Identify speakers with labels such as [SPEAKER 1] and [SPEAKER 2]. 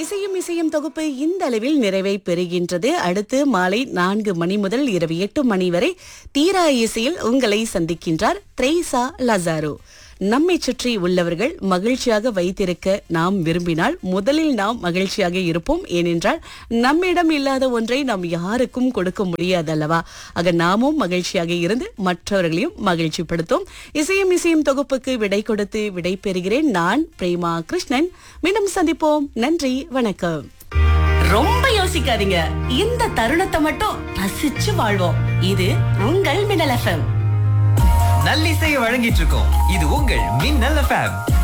[SPEAKER 1] இசையும் இசையும் தொகுப்பு இந்த அளவில் நிறைவை பெறுகின்றது அடுத்து மாலை நான்கு மணி முதல் இரவு எட்டு மணி வரை தீரா இசையில் உங்களை சந்திக்கின்றார் த்ரேசா லசாரோ நம்மை சுற்றி உள்ளவர்கள் மகிழ்ச்சியாக வைத்திருக்க நாம் விரும்பினால் முதலில் நாம் மகிழ்ச்சியாக இருப்போம் ஏனென்றால் நம்மிடம் இல்லாத ஒன்றை நாம் யாருக்கும் கொடுக்க முடியாதல்லவா ஆக நாமும் மகிழ்ச்சியாக இருந்து மற்றவர்களையும் மகிழ்ச்சிப்படுத்தும் இசையும் இசையும் தொகுப்புக்கு விடை கொடுத்து விடை பெறுகிறேன் நான் பிரேமா கிருஷ்ணன் மீண்டும் சந்திப்போம் நன்றி வணக்கம் ரொம்ப யோசிக்காதீங்க இந்த தருணத்தை மட்டும் ரசிச்சு வாழ்வோம் இது உங்கள் மின்னல் எஃப்எம்
[SPEAKER 2] நல்லிசையை வழங்கிட்டு இருக்கோம் இது உங்கள் மின்னல் எஃப்எம்